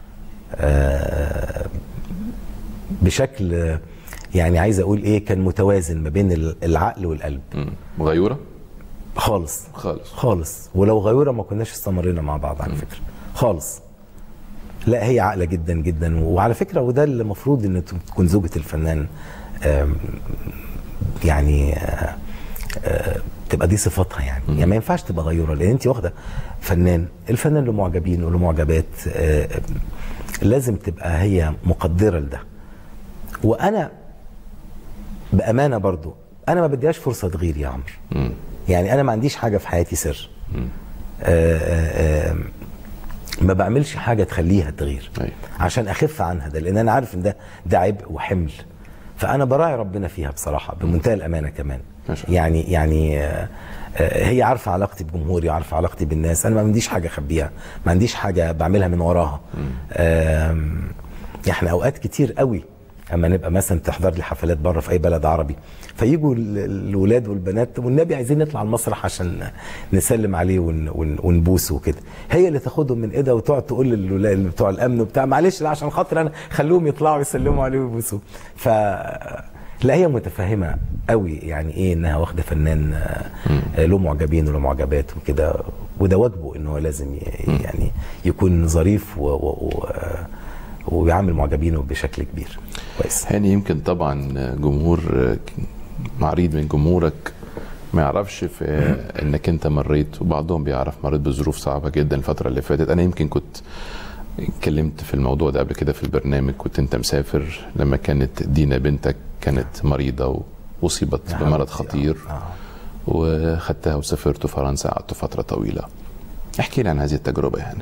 آه، بشكل آه، يعني عايز اقول ايه كان متوازن ما بين ال- العقل والقلب مم. مغيوره خالص خالص خالص ولو غيوره ما كناش استمرينا مع بعض على فكره خالص لا هي عاقله جدا جدا وعلى فكره وده اللي المفروض ان تكون زوجة الفنان آم، يعني آه، آه، تبقى دي صفاتها يعني يعني ما ينفعش تبقى غيوره لان انت واخده فنان الفنان له معجبين وله معجبات آه، لازم تبقى هي مقدره لده وانا بامانه برضو انا ما بديهاش فرصه تغير يا عمرو مم. يعني انا ما عنديش حاجه في حياتي سر آه، آه، آه، ما بعملش حاجه تخليها تغير أيوة. عشان اخف عنها ده لان انا عارف ان ده ده عبء وحمل فانا براعي ربنا فيها بصراحه بمنتهى الامانه كمان ما شاء الله. يعني يعني آه، آه، هي عارفه علاقتي بجمهوري وعارفه علاقتي بالناس انا ما عنديش حاجه اخبيها ما عنديش حاجه بعملها من وراها آم، احنا اوقات كتير قوي اما نبقى مثلا تحضر لي حفلات بره في اي بلد عربي فيجوا ال- الولاد والبنات والنبي عايزين نطلع المسرح عشان نسلم عليه ون ون ونبوسه وكده هي اللي تاخدهم من ايدها وتقعد تقول للولاد بتوع الامن وبتاع معلش لا عشان خاطر انا خلوهم يطلعوا يسلموا عليه ويبوسوه ف لا هي متفهمه قوي يعني ايه انها واخده فنان آه، له معجبين وله معجبات وكده وده واجبه ان هو لازم ي- يعني يكون ظريف و, و, و ويعامل معجبينه بشكل كبير كويس هاني يمكن طبعا جمهور معريض من جمهورك ما يعرفش في انك انت مريت وبعضهم بيعرف مريت بظروف صعبه جدا الفتره اللي فاتت انا يمكن كنت اتكلمت في الموضوع ده قبل كده في البرنامج كنت انت مسافر لما كانت دينا بنتك كانت مريضه واصيبت يا بمرض حبيبتي، خطير آه. وخدتها وسافرت فرنسا قعدت فتره طويله احكي لي عن هذه التجربه يعني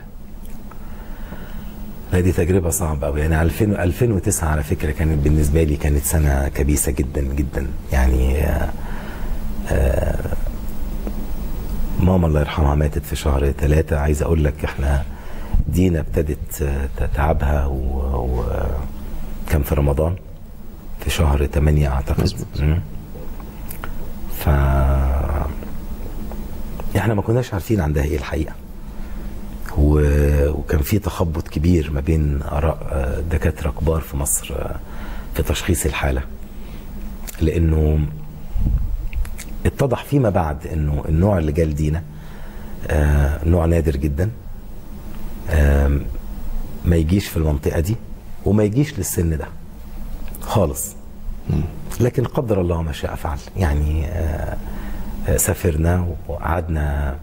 لا دي تجربة صعبة أوي يعني 2000 2009 على فكرة كانت بالنسبة لي كانت سنة كبيسة جدا جدا يعني آه، آه، ماما الله يرحمها ماتت في شهر ثلاثة عايز أقول لك إحنا دينا ابتدت آه، تعبها وكان في رمضان في شهر 8 أعتقد مظبوط. مم. ف احنا ما كناش عارفين عندها ايه الحقيقه و- وكان في تخبط كبير ما بين اراء آه، دكاتره كبار في مصر آه، في تشخيص الحاله لانه اتضح فيما بعد انه النوع اللي جال دينا آه، نوع نادر جدا آم، ما يجيش في المنطقه دي وما يجيش للسن ده خالص لكن قدر الله ما شاء فعل يعني آه، آه، سافرنا وقعدنا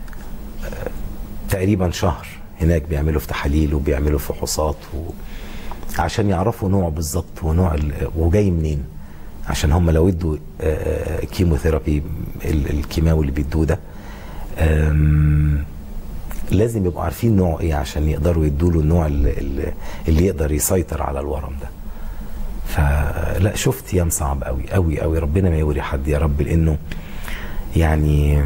تقريبا شهر هناك بيعملوا في تحاليل وبيعملوا فحوصات و... عشان يعرفوا نوع بالظبط ونوع ال... وجاي منين عشان هم لو ادوا آه، كيموثيرابي ال- الكيماوي اللي بيدوه ده آم، لازم يبقوا عارفين نوع ايه عشان يقدروا يدوا له النوع اللي, اللي- اللي يقدر يسيطر على الورم ده فلا شفت ايام صعب قوي قوي قوي ربنا ما يوري حد يا رب لانه يعني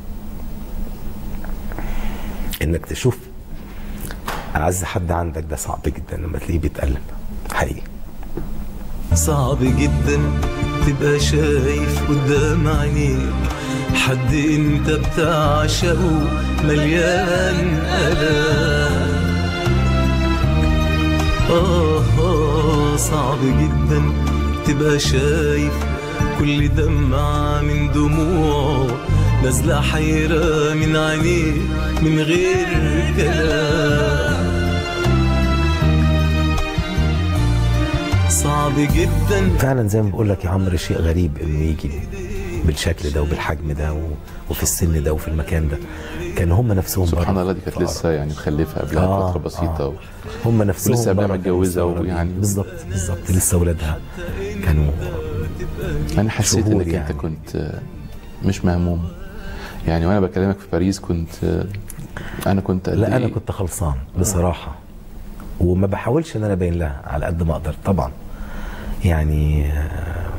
انك تشوف اعز حد عندك ده صعب جدا لما تلاقيه بيتألم حقيقي صعب جدا تبقى شايف قدام عينيك حد انت بتعشقه مليان ألام آه, آه صعب جدا تبقى شايف كل دمعة من دموعه نازلة حيرة من عينيه من غير كلام صعب جدا فعلا زي ما بقول لك يا عمرو شيء غريب انه يجي بالشكل ده وبالحجم ده و... وفي السن ده وفي المكان ده كان هم نفسهم سبحان برضه الله دي كانت فقراء. لسه يعني مخلفه قبلها آه، فتره بسيطه آه. و... هم نفسهم ولسه قبلها برضه متجوزة كانوا ويعني- مستغربين. بالظبط بالظبط لسه اولادها كانوا انا حسيت شهور انك يعني. انت كنت آه، مش مهموم يعني وانا بكلمك في باريس كنت آه، انا كنت قد لا انا إيه؟ كنت خلصان بصراحه وما بحاولش ان انا ابين لها على قد ما اقدر طبعا يعني آه،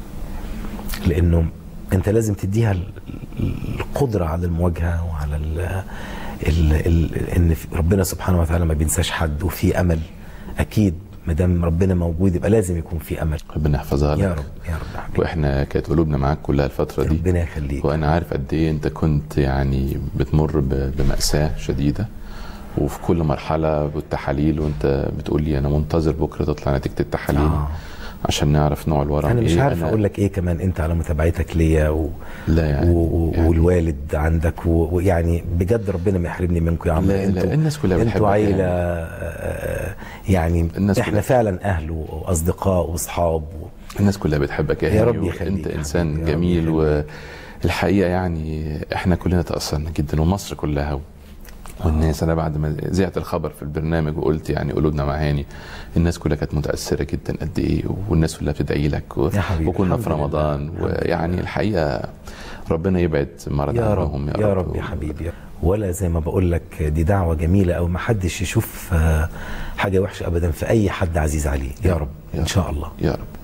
لانه انت لازم تديها ال- ال- القدره على المواجهه وعلى ال ال ال ان في- ربنا سبحانه وتعالى ما بينساش حد وفي امل اكيد ما دام ربنا موجود يبقى لازم يكون في امل ربنا يحفظها لك يا رب يا رب يا حبيبي واحنا كانت قلوبنا معاك كلها الفتره دي ربنا يخليك وانا عارف قد ايه انت كنت يعني بتمر ب- بمأساة شديدة وفي كل مرحلة بالتحاليل وانت بتقول لي انا منتظر بكرة تطلع نتيجة التحاليل آه. عشان نعرف نوع الورم انا مش ايه عارف اقول لك ايه كمان انت على متابعتك ليا و... لا يعني, و... و... يعني والوالد عندك و- ويعني بجد ربنا ما يحرمني منكم يا عم لا- لا، الناس كلها انتوا بتحبك عيله يعني. آه، يعني الناس احنا كلها. فعلا اهل واصدقاء واصحاب و... الناس كلها بتحبك يا, يا هاني رب يخليك انت يا انسان حبيبي، يا رب جميل يخليك. والحقيقة يعني احنا كلنا تأثرنا جدا ومصر كلها والناس انا بعد ما زعت الخبر في البرنامج وقلت يعني قلوبنا مع هاني الناس كلها كانت متاثره جدا قد ايه والناس كلها بتدعي لك و... يا حبيبي، وكنا الحمد في لله. رمضان ويعني الحقيقه ربنا يبعد مرض يا عنهم رب يا رب يا حبيبي ولا زي ما بقول لك دي دعوه جميله او ما حدش يشوف آه، حاجه وحشه ابدا في اي حد عزيز عليه يا رب يا ان شاء الله يا رب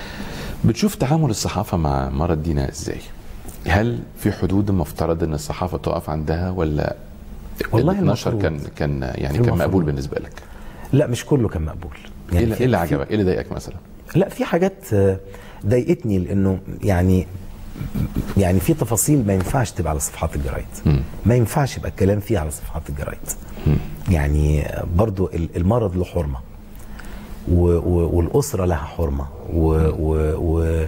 بتشوف تعامل الصحافه مع مرض دينا ازاي؟ هل في حدود المفترض ان الصحافه تقف عندها ولا والله النشر المفروض. كان كان يعني كان المفروض. مقبول بالنسبه لك؟ لا مش كله كان مقبول ايه اللي- في- ايه اللي في- عجبك؟ ايه اللي ضايقك مثلا؟ لا في حاجات آه، ضايقتني لانه يعني يعني في تفاصيل ما ينفعش تبقى على صفحات الجرايد مم. ما ينفعش يبقى الكلام فيه على صفحات الجرايد يعني آه، برضو ال- المرض له حرمه و و والاسره لها حرمه و و و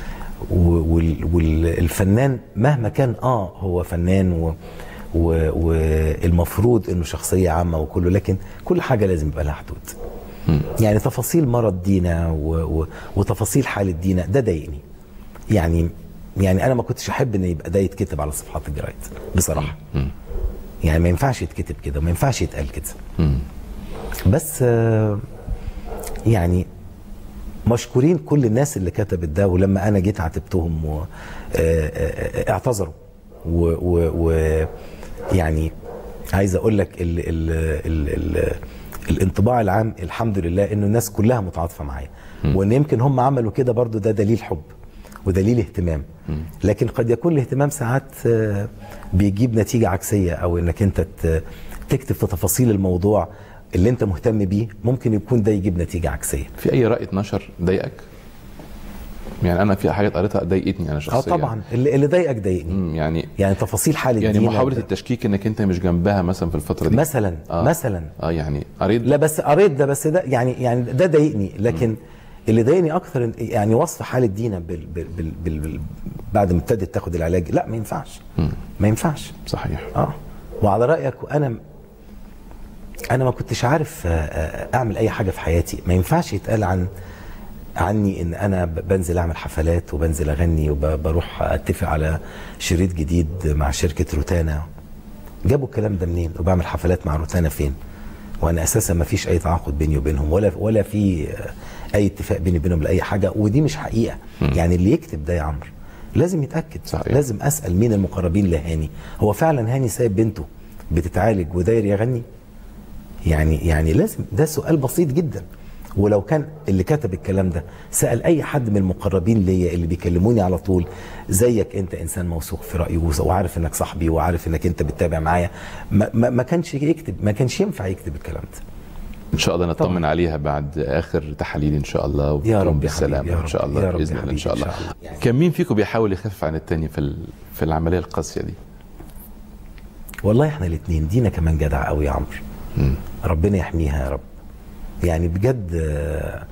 و- وال- والفنان مهما كان اه هو فنان و و- والمفروض انه شخصيه عامه وكله لكن كل حاجه لازم يبقى لها حدود يعني تفاصيل مرض دينا و... و... وتفاصيل حالة دينا ده ضايقني يعني يعني انا ما كنتش احب ان يبقى ده يتكتب على صفحات الجرايد بصراحه يعني ما ينفعش يتكتب كده وما ينفعش يتقال كده بس آه، يعني مشكورين كل الناس اللي كتبت ده ولما انا جيت عاتبتهم و... آه، آه، آه، اعتذروا و... و... و... يعني عايز اقول لك ال... ال... ال... ال... الانطباع العام الحمد لله انه الناس كلها متعاطفه معايا وان يمكن هم عملوا كده برضو ده دليل حب ودليل اهتمام لكن قد يكون الاهتمام ساعات آه، بيجيب نتيجه عكسيه او انك انت ت- تكتب في تفاصيل الموضوع اللي انت مهتم بيه ممكن يكون ده يجيب نتيجه عكسيه في اي راي اتنشر ضايقك؟ يعني انا في حاجات قريتها ضايقتني انا اه شخصيا طبعا اللي, اللي ضايقك ضايقني مم، يعني يعني تفاصيل حاله يعني دينا محاوله ده- التشكيك انك انت مش جنبها مثلا في الفتره دي مثلا آه. مثلا اه يعني قريت لا بس قريت ده بس ده يعني يعني ده ضايقني لكن اللي ضايقني اكثر إن- يعني وصف حاله دينا بال بال بال بال بال بعد ما ابتدت تاخد العلاج لا ما ينفعش ما ينفعش صحيح اه وعلى رايك وانا انا ما كنتش عارف آه، آه، اعمل اي حاجه في حياتي ما ينفعش يتقال عن عني ان انا ب- بنزل اعمل حفلات وبنزل اغني وبروح اتفق على شريط جديد مع شركه روتانا جابوا الكلام ده منين وبعمل حفلات مع روتانا فين وانا اساسا ما فيش اي تعاقد بيني وبينهم ولا ولا في آه، اي اتفاق بيني وبينهم لاي حاجه ودي مش حقيقه يعني اللي يكتب ده يا عمرو لازم يتاكد صحيح. لازم اسال مين المقربين لهاني هو فعلا هاني سايب بنته بتتعالج وداير يغني يعني يعني لازم ده سؤال بسيط جدا ولو كان اللي كتب الكلام ده سأل أي حد من المقربين ليا اللي بيكلموني على طول زيك أنت إنسان موثوق في رأيه وعارف إنك صاحبي وعارف إنك أنت بتتابع معايا ما, ما, ما كانش يكتب ما كانش ينفع يكتب الكلام ده ان شاء الله نطمن طبعا. عليها بعد اخر تحاليل ان شاء الله يا وتكون رب يا بالسلامه حبيبي، يا ان شاء رب، الله يا رب باذن يا الله ان شاء حبيبي، الله إن شاء الله. كان مين فيكم بيحاول يخفف عن التاني في ال- في العمليه القاسيه دي والله احنا الاثنين دينا كمان جدع قوي يا عمرو ربنا يحميها يا رب يعني بجد آه،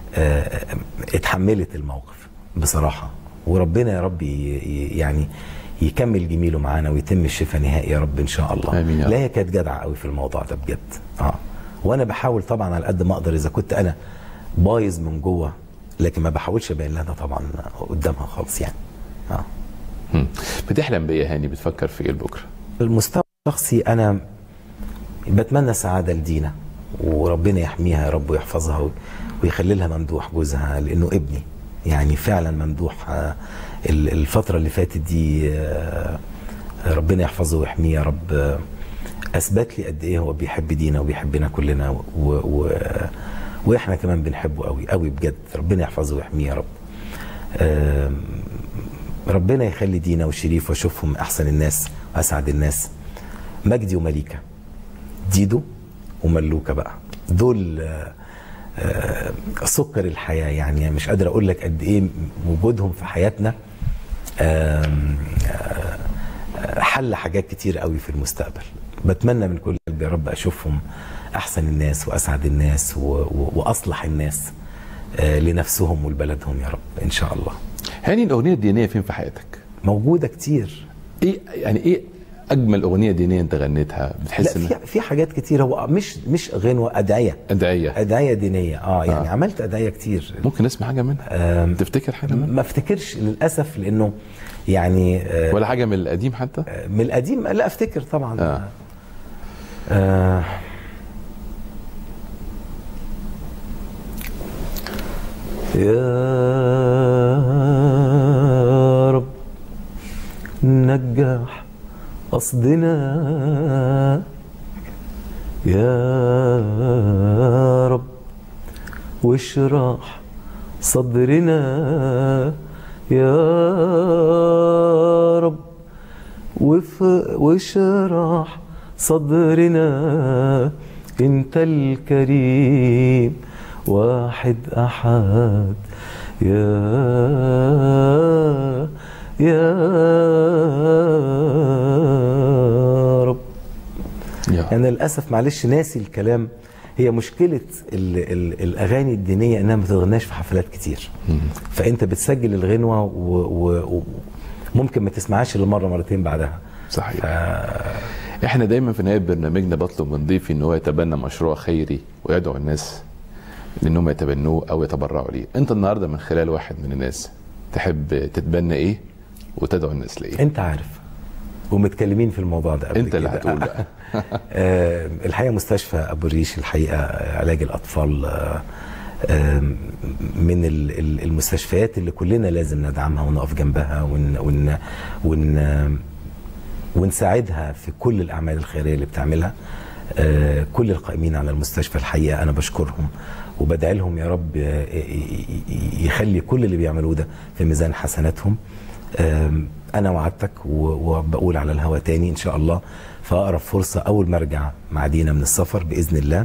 آه، اتحملت الموقف بصراحة وربنا يا رب ي- ي- يعني يكمل جميله معانا ويتم الشفاء نهائي يا رب ان شاء الله آمين يا رب. لا هي كانت جدعه قوي في الموضوع ده بجد اه وانا بحاول طبعا على قد ما اقدر اذا كنت انا بايظ من جوه لكن ما بحاولش ابين لها ده طبعا قدامها خالص يعني اه مم. بتحلم بايه يا هاني بتفكر في ايه بكره المستوى الشخصي انا بتمنى السعاده لدينا وربنا يحميها يا رب ويحفظها وي- ويخلي لها ممدوح جوزها لانه ابني يعني فعلا ممدوح آه، ال- الفتره اللي فاتت دي آه، ربنا يحفظه ويحميه يا رب آه، اثبت لي قد ايه هو بيحب دينا وبيحبنا كلنا و... و... واحنا كمان بنحبه قوي قوي بجد ربنا يحفظه ويحميه يا رب آم، ربنا يخلي دينا وشريف واشوفهم احسن الناس واسعد الناس مجدي ومليكه ديدو وملوكه بقى دول آه، آه، سكر الحياه يعني مش قادر اقول لك قد ايه وجودهم في حياتنا آم، آه، آه، حل حاجات كتير قوي في المستقبل بتمنى من كل قلبي يا رب اشوفهم احسن الناس واسعد الناس و- و- واصلح الناس آه، لنفسهم ولبلدهم يا رب ان شاء الله هاني الاغنيه الدينيه فين في حياتك موجوده كتير ايه يعني ايه اجمل اغنيه دينيه انت غنيتها بتحس لا ان في في حاجات كتير هو مش مش غنوه ادعيه ادعيه ادعيه دينيه اه يعني آه. عملت ادعيه كتير ممكن نسمع حاجه منها آم، تفتكر حاجه منها ما افتكرش للاسف لانه يعني آه، ولا حاجه من القديم حتى من القديم لا افتكر طبعا آه. آه. يا رب نجح قصدنا يا رب واشرح صدرنا يا رب وف واشرح صدرنا انت الكريم واحد احد يا يا رب يا انا للاسف معلش ناسي الكلام هي مشكله ال ال الاغاني الدينيه انها ما تغناش في حفلات كتير فانت بتسجل الغنوه و- و- وممكن ما تسمعهاش الا مره مرتين بعدها صحيح احنا دايما في نهايه برنامجنا بطلب من ضيفي ان هو يتبنى مشروع خيري ويدعو الناس لانهم يتبنوه او يتبرعوا ليه انت النهارده من خلال واحد من الناس تحب تتبنى ايه وتدعو الناس لايه انت عارف ومتكلمين في الموضوع ده قبل انت اللي كده. هتقول بقى آه، الحقيقه مستشفى ابو الريش الحقيقه آه، علاج الاطفال آه، آه، من ال- ال- المستشفيات اللي كلنا لازم ندعمها ونقف جنبها ون ون ون ونساعدها في كل الاعمال الخيريه اللي بتعملها آه، كل القائمين على المستشفى الحقيقه انا بشكرهم وبدعي لهم يا رب آه، ي- ي- يخلي كل اللي بيعملوه ده في ميزان حسناتهم آم، انا وعدتك و- وبقول على الهوا تاني ان شاء الله في اقرب فرصه اول ما ارجع مع دينا من السفر باذن الله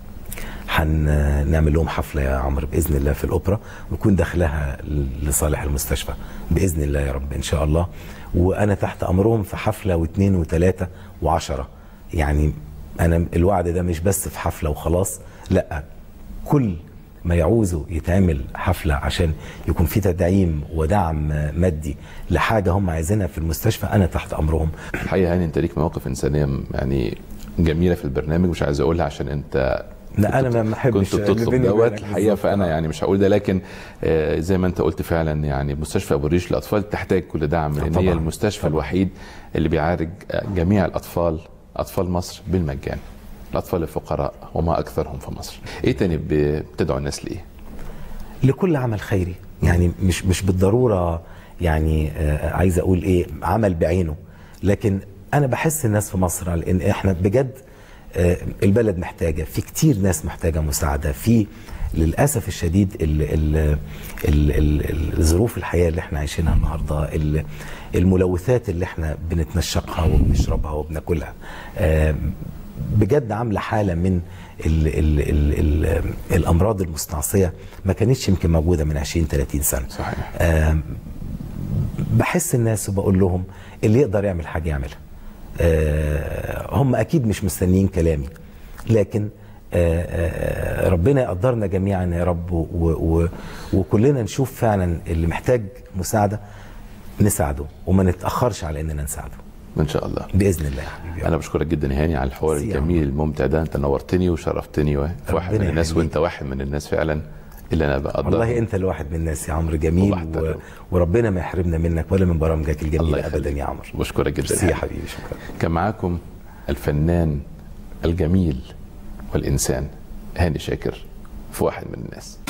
هنعمل لهم حفله يا عمرو باذن الله في الاوبرا ويكون دخلها لصالح المستشفى باذن الله يا رب ان شاء الله وانا تحت امرهم في حفله واثنين وثلاثه وعشره يعني انا الوعد ده مش بس في حفله وخلاص لا كل ما يعوزوا يتعمل حفله عشان يكون في تدعيم ودعم مادي لحاجه هم عايزينها في المستشفى انا تحت امرهم الحقيقه هاني انت ليك مواقف انسانيه يعني جميله في البرنامج مش عايز اقولها عشان انت لا كنت- انا ما بحبش كنت اللي بتطلب بيني دوت وبينك الحقيقه بالظبط. فانا آه. يعني مش هقول ده لكن آه، زي ما انت قلت فعلا يعني مستشفى ابو الريش للاطفال تحتاج كل دعم لان هي طبعاً. المستشفى طبعاً. الوحيد اللي بيعالج آه، جميع الاطفال اطفال مصر بالمجان الاطفال الفقراء وما اكثرهم في مصر ايه تاني بتدعو الناس ليه لكل عمل خيري يعني مش مش بالضروره يعني آه، عايز اقول ايه عمل بعينه لكن انا بحس الناس في مصر لان احنا بجد آه، البلد محتاجه في كتير ناس محتاجه مساعده في للاسف الشديد ال ال ال ال الظروف الحياه اللي احنا عايشينها النهارده ال- الملوثات اللي احنا بنتنشقها وبنشربها وبناكلها آه، بجد عامله حاله من ال ال ال ال الامراض المستعصيه ما كانتش يمكن موجوده من 20 30 سنه صحيح. آم، بحس الناس وبقول لهم اللي يقدر يعمل حاجه يعملها آه، هم اكيد مش مستنيين كلامي لكن آه، آه، ربنا يقدرنا جميعا يا رب و و وكلنا نشوف فعلا اللي محتاج مساعده نساعده وما نتاخرش على اننا نساعده ان شاء الله باذن الله يا حبيبي انا بشكرك جدا يا هاني على الحوار ميرسي يا الجميل الممتع ده انت نورتني وشرفتني و- في واحد من ربنا الناس يخليك. وانت واحد من الناس فعلا اللي انا بقدر والله انت الواحد من الناس يا عمرو جميل و... وبحترمك. وربنا ما يحرمنا منك ولا من برامجك الله الجميله يخليك. ابدا يا عمرو بشكرك جدا ميرسي يا هاني. حبيبي شكرا كان معاكم الفنان الجميل والإنسان هاني شاكر في واحد من الناس